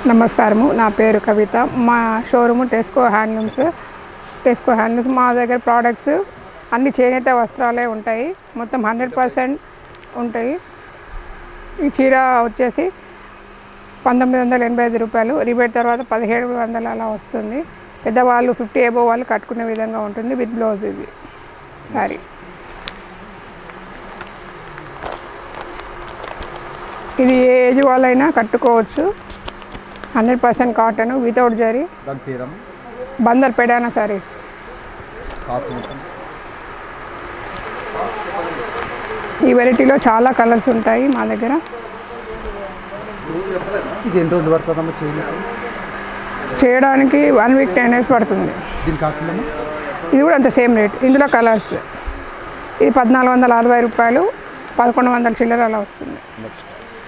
నమస్కారము నా పేరు కవిత మా showroom Tesco handlooms Tesco handlooms మా దగ్గర ప్రోడక్ట్స్ అన్ని చేనేత వస్త్రాలే ఉంటాయి మొత్తం హండ్రెడ్ పర్సెంట్ ఉంటాయి ఈ చీర వచ్చేసి పంతొమ్మిది వందల ఎనభై ఐదు రూపాయలు రిబేట్ తర్వాత పదిహేడు వందలు అలా వస్తుంది పెద్దవాళ్ళు ఫిఫ్టీ ఏబో వాళ్ళు కట్టుకునే విధంగా ఉంటుంది విత్ బ్లౌజ్ ఇది సారీ ఇది ఏ ఏజ్ వాళ్ళైనా కట్టుకోవచ్చు hundred percent cotton without zari దాని పేరమ్మ బందర్ పెడానా సారీస్ కాస్ట్ మొత్తం ఈ వెరైటీలో చాలా కలర్స్ ఉంటాయి మా దగ్గర ఇది ఎన్ని రోజులు పడుతుందమ్మా చేయడానికి చేయడానికి వన్ వీక్ టెన్ డేస్ పడుతుంది దీని కాస్ట్ ఉందమ్మా ఇది కూడా అంత సేమ్ రేట్ ఇందులో కలర్స్ ఇది పద్నాలుగు వందల అరవై రూపాయలు పదకొండు వందల చిల్లర అలా వస్తుంది నెక్స్ట్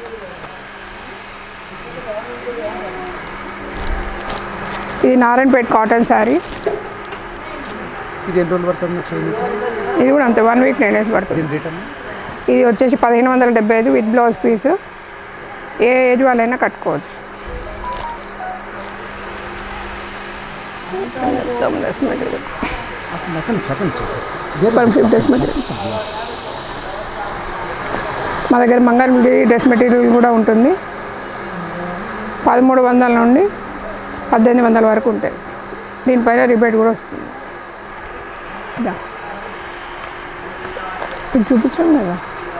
ఇది నారాయణపేట కాటన్ శారీ ఇది ఎన్ని రోజులు పడుతుందమ్మా చేయడానికి ఇది కూడా అంతే వన్ వీక్ టెన్ డేస్ పడుతుంది దీని రేట్ అమ్మా ఇది వచ్చేసి పదిహేను వందల డెబ్బై ఐదు విత్ బ్లౌజ్ పీస్ ఏ ఏజ్ వాళ్ళైనా కట్టుకోవచ్చు అక్కడ చెప్పండి వన్ ఫిఫ్టీ డ్రెస్ మెటీరియల్ మా దగ్గర మంగళగిరి డ్రెస్ మెటీరియల్ కూడా ఉంటుంది పదమూడు వందల నుండి పద్దెనిమిది వందల వరకు ఉంటాయి దీనిపైన రిబేట్ కూడా వస్తుంది ఇదా ఇది చూపించాం కదా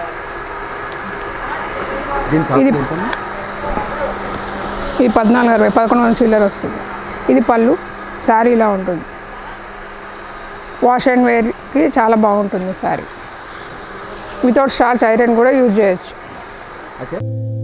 దీని కాస్ట్ ఇది- ఎంతమ్మా ఇది పద్నాలుగు అరవై పదకొండు వందల చిల్లర వస్తుంది ఇది పళ్ళు శారీ ఇలా ఉంటుంది వాష్ అండ్ వేర్కి చాలా బాగుంటుంది శారీ వితౌట్ స్టార్చ్ ఐరన్ కూడా యూజ్ చేయొచ్చు అయితే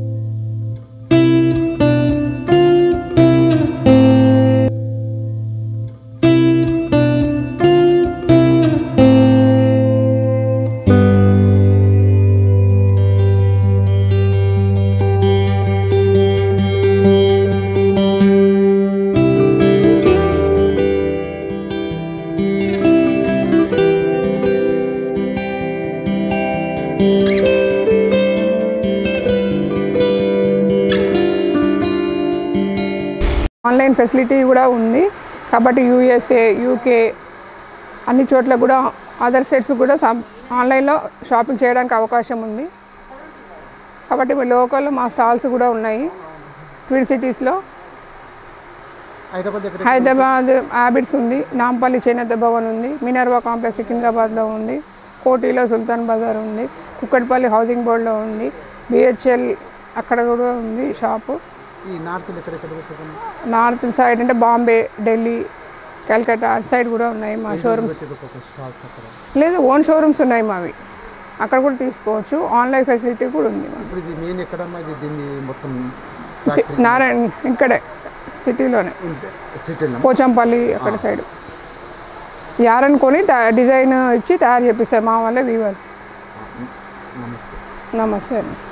ఆన్లైన్ ఫెసిలిటీ కూడా ఉంది కాబట్టి యూఎస్ఏ యూకే అన్ని చోట్ల కూడా అదర్ స్టేట్స్ కూడా సం- ఆన్లైన్లో షాపింగ్ చేయడానికి అవకాశం ఉంది కాబట్టి మీ లోకల్ మా స్టాల్స్ కూడా ఉన్నాయి ట్విన్ సిటీస్లో హైదరాబాద్ ఎక్కడ హైదరాబాద్ హ్యాబిట్స్ ఉంది నాంపల్లి చేనేత భవన్ ఉంది మినర్వా కాంప్లెక్స్ సికింద్రాబాద్లో ఉంది కోటిలో సుల్తాన్ బజార్ ఉంది కుక్కట్పల్లి హౌసింగ్ బోర్డులో ఉంది బిహెచ్ఎల్ అక్కడ కూడా ఉంది షాపు ఈ నార్త్ ఎక్కడెక్కడ పెట్టుకున్నాం నార్త్ సైడ్ అంటే బాంబే ఢిల్లీ కల్కట్టా అటు సైడ్ కూడా ఉన్నాయి మా షోరూమ్స్ ఒక స్టాల్స్ అక్కడ లేదు ఓన్ షోరూమ్స్ ఉన్నాయి మావి అక్కడ కూడా తీసుకోవచ్చు ఆన్లైన్ ఫెసిలిటీ కూడా ఉంది మాకు. ఇప్పుడు ఇది మెయిన్ ఎక్కడమ్మా ఇది దీన్ని మొత్తం సి- నారాయణ ఇక్కడే సిటీలోనే సిటీలో పోచంపల్లి అక్కడ సైడ్ యారనుకొని తయా- డిజైన్ ఇచ్చి తయారు చేపిస్తారు మా వాళ్ళే వీవర్స్ నమస్తే నమస్తే అండి